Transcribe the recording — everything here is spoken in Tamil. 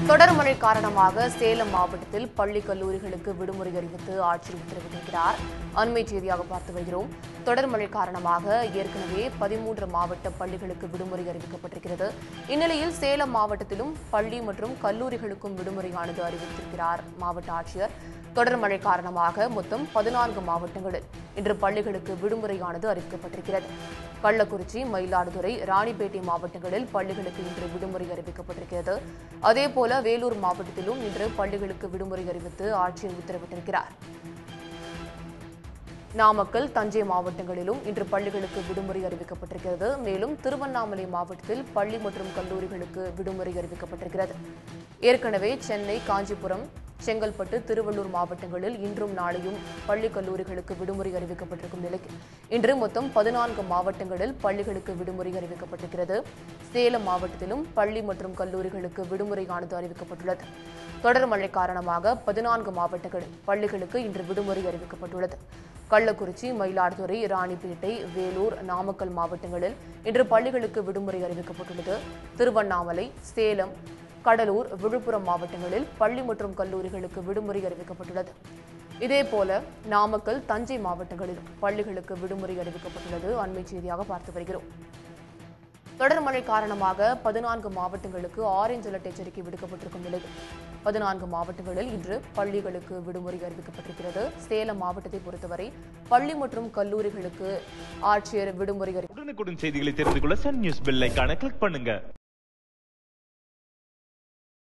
தொடர் மழை காரணமாக சேலம் மாவட்டத்தில் பள்ளி கல்லூரிகளுக்கு விடுமுறை அறிவித்து ஆட்சியர் உத்தரவிட்டிருக்கிறார் அண்மை செய்தியாக பார்த்து வருகிறோம் தொடர் மழை காரணமாக ஏற்கனவே பதிமூன்று மாவட்ட பள்ளிகளுக்கு விடுமுறை அறிவிக்கப்பட்டிருக்கிறது இந்நிலையில் சேலம் மாவட்டத்திலும் பள்ளி மற்றும் கல்லூரிகளுக்கும் விடுமுறையானது அறிவித்திருக்கிறார் மாவட்ட ஆட்சியர் தொடர் மழை காரணமாக மொத்தம் பதினான்கு மாவட்டங்களில் இன்று பள்ளிகளுக்கு விடுமுறையானது அறிவிக்கப்பட்டிருக்கிறது கள்ளக்குறிச்சி மயிலாடுதுறை ராணிப்பேட்டை மாவட்டங்களில் பள்ளிகளுக்கு இன்று விடுமுறை அறிவிக்கப்பட்டிருக்கிறது அதேபோல வேலூர் மாவட்டத்திலும் இன்று பள்ளிகளுக்கு விடுமுறை அறிவித்து ஆட்சியர் உத்தரவிட்டிருக்கிறார் நாமக்கல் தஞ்சை மாவட்டங்களிலும் இன்று பள்ளிகளுக்கு விடுமுறை அறிவிக்கப்பட்டிருக்கிறது மேலும் திருவண்ணாமலை மாவட்டத்தில் பள்ளி மற்றும் கல்லூரிகளுக்கு விடுமுறை அறிவிக்கப்பட்டிருக்கிறது ஏற்கனவே சென்னை காஞ்சிபுரம் செங்கல்பட்டு திருவள்ளூர் மாவட்டங்களில் இன்றும் நாளையும் பள்ளி கல்லூரிகளுக்கு விடுமுறை அறிவிக்கப்பட்டிருக்கும் நிலையில் இன்று மொத்தம் பதினான்கு மாவட்டங்களில் பள்ளிகளுக்கு விடுமுறை அறிவிக்கப்பட்டிருக்கிறது சேலம் மாவட்டத்திலும் பள்ளி மற்றும் கல்லூரிகளுக்கு விடுமுறையானது அறிவிக்கப்பட்டுள்ளது தொடர் மழை காரணமாக பதினான்கு மாவட்டங்களில் பள்ளிகளுக்கு இன்று விடுமுறை அறிவிக்கப்பட்டுள்ளது கள்ளக்குறிச்சி மயிலாடுதுறை ராணிப்பேட்டை வேலூர் நாமக்கல் மாவட்டங்களில் இன்று பள்ளிகளுக்கு விடுமுறை அறிவிக்கப்பட்டுள்ளது திருவண்ணாமலை சேலம் கடலூர் விழுப்புரம் மாவட்டங்களில் பள்ளி மற்றும் கல்லூரிகளுக்கு விடுமுறை அறிவிக்கப்பட்டுள்ளது இதேபோல நாமக்கல் தஞ்சை மாவட்டங்களிலும் பள்ளிகளுக்கு விடுமுறை அறிவிக்கப்பட்டுள்ளது அண்மை செய்தியாக பார்த்து வருகிறோம் தொடர் மழை காரணமாக பதினான்கு மாவட்டங்களுக்கு ஆரஞ்சு அலர்ட் எச்சரிக்கை விடுக்கப்பட்டிருக்கும் நிலையில் பதினான்கு மாவட்டங்களில் இன்று பள்ளிகளுக்கு விடுமுறை அறிவிக்கப்பட்டிருக்கிறது சேலம் மாவட்டத்தை பொறுத்தவரை பள்ளி மற்றும் கல்லூரிகளுக்கு ஆட்சியர் விடுமுறை அறி உடனுக்குடன் செய்திகளை தெரிந்து கொள்ள சன் நியூஸ் பெல் ஐகானை கிளிக் பண்ணுங்க